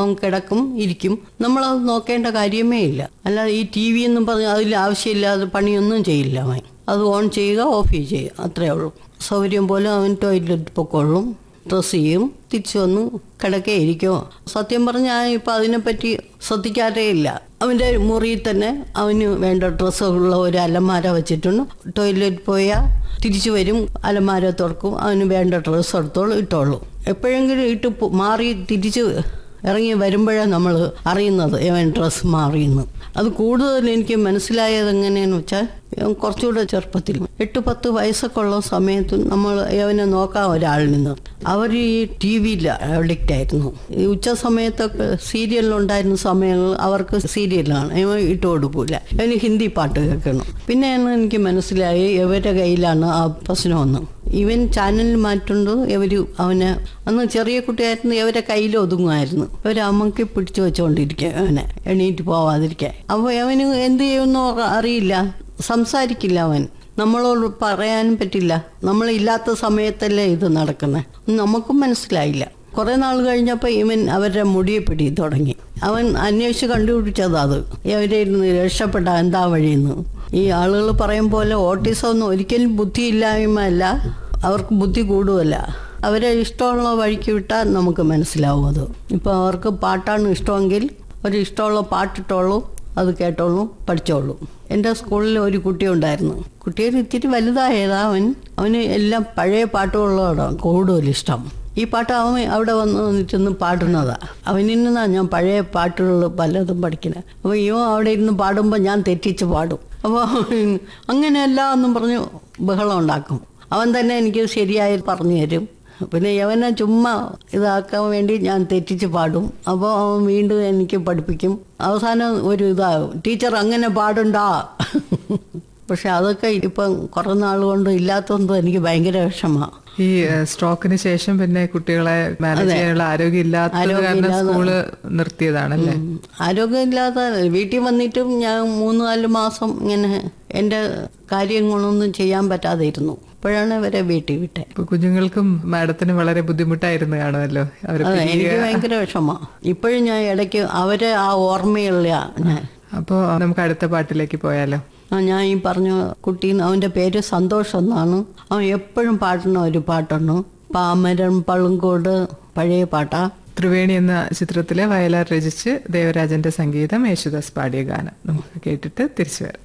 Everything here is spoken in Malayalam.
അവൻ കിടക്കും ഇരിക്കും നമ്മളത് നോക്കേണ്ട കാര്യമേ ഇല്ല അല്ലാതെ ഈ ടി വി എന്നും പറഞ്ഞ് അതിൽ ആവശ്യമില്ലാതെ പണിയൊന്നും ചെയ്യില്ല അവൻ അത് ഓൺ ചെയ്യുക ഓഫ് ചെയ്യുക അത്രേ ഉള്ളൂ സൗകര്യം പോലെ അവൻ ടോയ്ലറ്റ് പൊക്കോളും ഡ്രസ്സ് ചെയ്യും തിരിച്ചു വന്ന് കിടക്കേ ഇരിക്കുമോ സത്യം പറഞ്ഞാൽ ഇപ്പം അതിനെപ്പറ്റി ശ്രദ്ധിക്കാറേ ഇല്ല അവൻ്റെ മുറിയിൽ തന്നെ അവന് വേണ്ട ഡ്രസ്സുള്ള ഒരു അലമാര വെച്ചിട്ടുണ്ട് ടോയ്ലറ്റ് പോയാൽ തിരിച്ചു വരും അലമാര തുറക്കും അവന് വേണ്ട ഡ്രസ്സ് എടുത്തോളൂ ഇട്ടോളൂ എപ്പോഴെങ്കിലും ഇട്ട് പോ- മാറി തിരിച്ച് ഇറങ്ങി വരുമ്പോഴാണ് നമ്മൾ അറിയുന്നത് ഇവൻ ഡ്രസ്സ് മാറിയെന്ന് അത് കൂടുതൽ എനിക്ക് മനസ്സിലായത് എങ്ങനെയാന്ന് വെച്ചാൽ ഇവൻ കുറച്ചുകൂടെ ചെറുപ്പത്തിൽ എട്ട് പത്ത് വയസ്സൊക്കെ ഉള്ള സമയത്ത് നമ്മൾ ഇവനെ നോക്കാൻ ഒരാളിൽ നിന്ന് അവർ ഈ ടി വിയിൽ അഡിക്റ്റ് ആയിരുന്നു ഈ ഉച്ച സമയത്തൊക്കെ സീരിയലിലുണ്ടായിരുന്ന സമയങ്ങൾ അവർക്ക് സീരിയലാണ് ഇവൻ ഇട്ട് കൊടുക്കൂല ഇവന് ഹിന്ദി പാട്ട് കേൾക്കണം പിന്നെയാണ് എനിക്ക് മനസ്സിലായി ഇവരുടെ കയ്യിലാണ് ആ പ്രശ്നമെന്ന് ഇവൻ ചാനൽ മാറ്റുന്നത് ഇവർ അവനെ അന്ന് ചെറിയ കുട്ടിയായിരുന്നു ഇവരെ കയ്യിൽ ഒതുങ്ങുമായിരുന്നു ഇവരെ അമ്മക്ക് പിടിച്ചു വെച്ചുകൊണ്ടിരിക്കുക അവനെ എണീറ്റ് പോവാതിരിക്കാൻ അപ്പോൾ അവന് എന്ത് ചെയ്യുമെന്നോ അറിയില്ല സംസാരിക്കില്ല അവൻ നമ്മളോട് പറയാനും പറ്റില്ല നമ്മളില്ലാത്ത സമയത്തല്ലേ ഇത് നടക്കുന്നത് നമുക്കും മനസ്സിലായില്ല കുറെ നാൾ കഴിഞ്ഞപ്പോൾ ഇവൻ അവരുടെ മുടിയെ പിടി തുടങ്ങി അവൻ അന്വേഷിച്ച് കണ്ടുപിടിച്ചത് അത് ഇവരെ ഇരുന്ന് രക്ഷപ്പെട്ട എന്താ വഴിയെന്ന് ഈ ആളുകൾ പറയും പോലെ ഓട്ടിസം ഒന്നും ഒരിക്കലും ബുദ്ധിയില്ലായ്മ അല്ല അവർക്ക് ബുദ്ധി കൂടുമല്ല അവരെ ഇഷ്ടമുള്ള വഴിക്ക് വിട്ടാൽ നമുക്ക് മനസ്സിലാവും അത് ഇപ്പോൾ അവർക്ക് പാട്ടാണ് ഇഷ്ടമെങ്കിൽ ഒരു ഇഷ്ടമുള്ള പാട്ടിട്ടോളൂ അത് കേട്ടോളൂ പഠിച്ചോളൂ എൻ്റെ സ്കൂളിൽ ഒരു കുട്ടി ഉണ്ടായിരുന്നു കുട്ടിയൊരു ഇത്തിരി വലുതായതാ അവൻ അവന് എല്ലാം പഴയ പാട്ടുകളോടാണ് കൂടുതൽ ഇഷ്ടം ഈ പാട്ട് അവൻ അവിടെ വന്ന് വന്നിട്ടൊന്ന് പാടുന്നതാ അവനിൽ നിന്നാണ് ഞാൻ പഴയ പാട്ടുകൾ പലതും പഠിക്കുന്നത് അപ്പോൾ ഇവ അവിടെ ഇരുന്ന് പാടുമ്പോൾ ഞാൻ തെറ്റിച്ച് പാടും അപ്പോൾ അങ്ങനെയല്ല എന്നും പറഞ്ഞ് ബഹളം ഉണ്ടാക്കും അവൻ തന്നെ എനിക്ക് ശരിയായി പറഞ്ഞു തരും പിന്നെ യവനെ ചുമ്മാ ഇതാക്കാൻ വേണ്ടി ഞാൻ തെറ്റിച്ച് പാടും അപ്പോൾ അവൻ വീണ്ടും എനിക്ക് പഠിപ്പിക്കും അവസാനം ഒരു ഇതാകും ടീച്ചർ അങ്ങനെ പാടുണ്ടാ പക്ഷെ അതൊക്കെ ഇപ്പം കുറേ നാൾ കൊണ്ട് ഇല്ലാത്തതുകൊണ്ട് എനിക്ക് ഭയങ്കര വിഷമമാണ് ഈ ഏഹ്, സ്ട്രോക്കിന് ശേഷം പിന്നെ കുട്ടികളെ മാനേജ് ചെയ്യാനുള്ള ആരോഗ്യം ഇല്ലാത്തത് കാരണം സ്കൂള് നിർത്തിയതാണല്ലേ ആരോഗ്യമില്ലാതെ വീട്ടിൽ വന്നിട്ടും ഞാൻ മൂന്ന് നാല് മാസം ഇങ്ങനെ എൻ്റെ കാര്യങ്ങളൊന്നും ചെയ്യാൻ പറ്റാതെ ഇരുന്നു അപ്പോഴാണ് ഇവരെ വീട്ടിൽ വിട്ടെ ഇപ്പൊ കുഞ്ഞുങ്ങൾക്കും മാഡത്തിന് വളരെ ബുദ്ധിമുട്ടായിരുന്നു കാണുമല്ലോ അവര് അതെ എനിക്ക് ഭയങ്കര വിഷമമാണ് ഇപ്പോഴും ഞാൻ ഇടയ്ക്ക് അവരെ ആ ഓർമ്മയുള്ള ഞാൻ അപ്പോ നമുക്ക് അടുത്ത പാട്ടിലേക്ക് പോയാലോ ആ, ഞാൻ ഈ പറഞ്ഞ കുട്ടി അവൻ്റെ പേര് സന്തോഷം എന്നാണ് അവൻ എപ്പോഴും പാടുന്ന ഒരു പാട്ടുണ്ട് പാമരം പളുങ്കോട് പഴയ പാട്ടാ ത്രിവേണി എന്ന ചിത്രത്തിലെ വയലാർ രചിച്ച് ദേവരാജന്റെ സംഗീതം യേശുദാസ് പാടിയ ഗാനം നമുക്ക് കേട്ടിട്ട് തിരിച്ചു വരാം